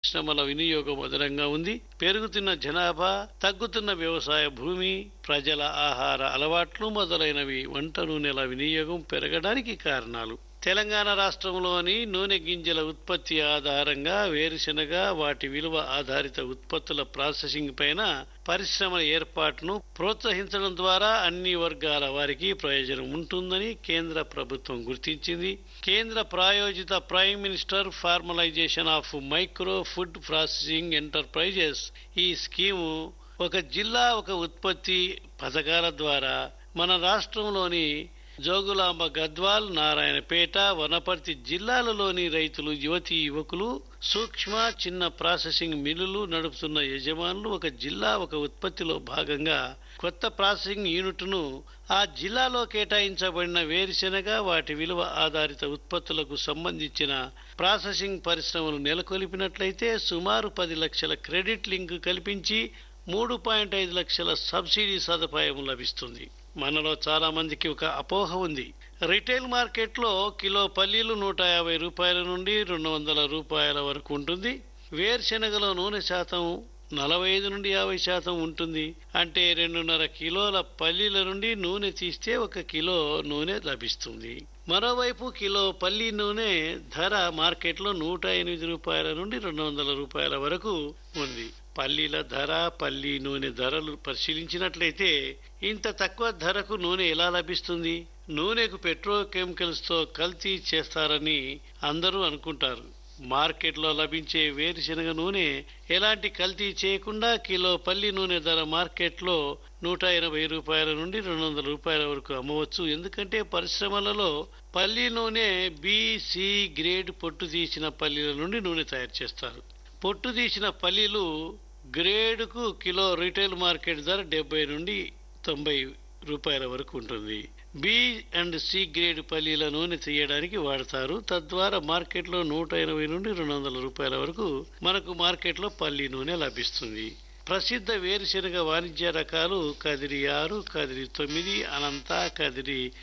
పరిశ్రమల వినియోగం అదనంగా ఉంది పెరుగుతున్న జనాభా తగ్గుతున్న వ్యవసాయ భూమి ప్రజల ఆహార అలవాట్లు మొదలైనవి వంట నూనెల వినియోగం పెరగడానికి కారణాలు తెలంగాణ రాష్ట్రంలోని నూనె గింజల ఉత్పత్తి ఆధారంగా వేరుశెనగ వాటి విలువ ఆధారిత ఉత్పత్తుల ప్రాసెసింగ్ పైన పరిశ్రమల ఏర్పాటును ప్రోత్సహించడం ద్వారా అన్ని వర్గాల వారికి ప్రయోజనం ఉంటుందని కేంద్ర ప్రభుత్వం గుర్తించింది కేంద్ర ప్రాయోజిత prime minister formalisation of micro food processing enterprises ఈ స్కీము ఒక జిల్లా ఒక ఉత్పత్తి పథకాల ద్వారా మన రాష్ట్రంలోని జోగులాంబ గద్వాల్ నారాయణపేట వనపర్తి జిల్లాలలోని రైతులు యువతి యువకులు సూక్ష్మ చిన్న ప్రాసెసింగ్ మిల్లులు నడుపుతున్న యజమానులు ఒక జిల్లా ఒక ఉత్పత్తిలో భాగంగా కొత్త ప్రాసెసింగ్ యూనిట్ను ఆ జిల్లాలో కేటాయించబడిన వేరుశెనగ వాటి విలువ ఆధారిత ఉత్పత్తులకు సంబంధించిన ప్రాసెసింగ్ పరిశ్రమలు నెలకొల్పినట్లయితే సుమారు పది లక్షల క్రెడిట్ లింక్ కల్పించి మూడు పాయింట్ ఐదు లక్షల సబ్సిడీ సదుపాయం లభిస్తుంది మనలో చాలా మందికి ఒక అపోహ ఉంది రిటైల్ మార్కెట్లో కిలో పల్లీలు నూట యాభై రూపాయల నుండి రెండు వందల రూపాయల వరకు ఉంటుంది వేరుశెనగలో నూనె శాతం నలభై ఐదు నుండి యాభై శాతం ఉంటుంది అంటే రెండున్నర కిలోల పల్లీల నుండి నూనె తీస్తే ఒక కిలో నూనె లభిస్తుంది మరోవైపు కిలో పల్లి నూనె ధర మార్కెట్లో నూట ఎనిమిది రూపాయల నుండి రెండు వందల రూపాయల వరకు ఉంది పల్లీల ధర పల్లి నూనె ధరలు పరిశీలించినట్లయితే ఇంత తక్కువ ధరకు నూనె ఎలా లభిస్తుంది నూనెకు పెట్రోకెమికల్స్ తో కల్తీ చేస్తారని అందరూ అనుకుంటారు మార్కెట్లో లభించే వేరుశెనగ నూనె ఎలాంటి కల్తీ చేయకుండా కిలో పల్లి నూనె ధర మార్కెట్లో నూట ఎనభై రూపాయల నుండి రెండు వందల రూపాయల వరకు అమ్మవచ్చు ఎందుకంటే పరిశ్రమలలో పల్లి నూనె బి సి గ్రేడ్ పొట్టు తీసిన పల్లీల నుండి నూనె తయారు చేస్తారు పొట్టు తీసిన పల్లీలు గ్రేడ్కు కిలో రీటైల్ మార్కెట్ ధర డెబ్బై నుండి తొంభై రూపాయల వరకు ఉంటుంది బి అండ్ సి గ్రేడ్ పల్లీల నూనె తీయడానికి వాడతారు తద్వారా మార్కెట్లో నూట ఎనభై నుండి రెండు వందల రూపాయల వరకు మనకు మార్కెట్లో పల్లి నూనె లభిస్తుంది ప్రసిద్ధ వేరుశెనగ వాణిజ్య రకాలు కదిరి ఆరు కదిరి తొమ్మిది అనంత కదిరి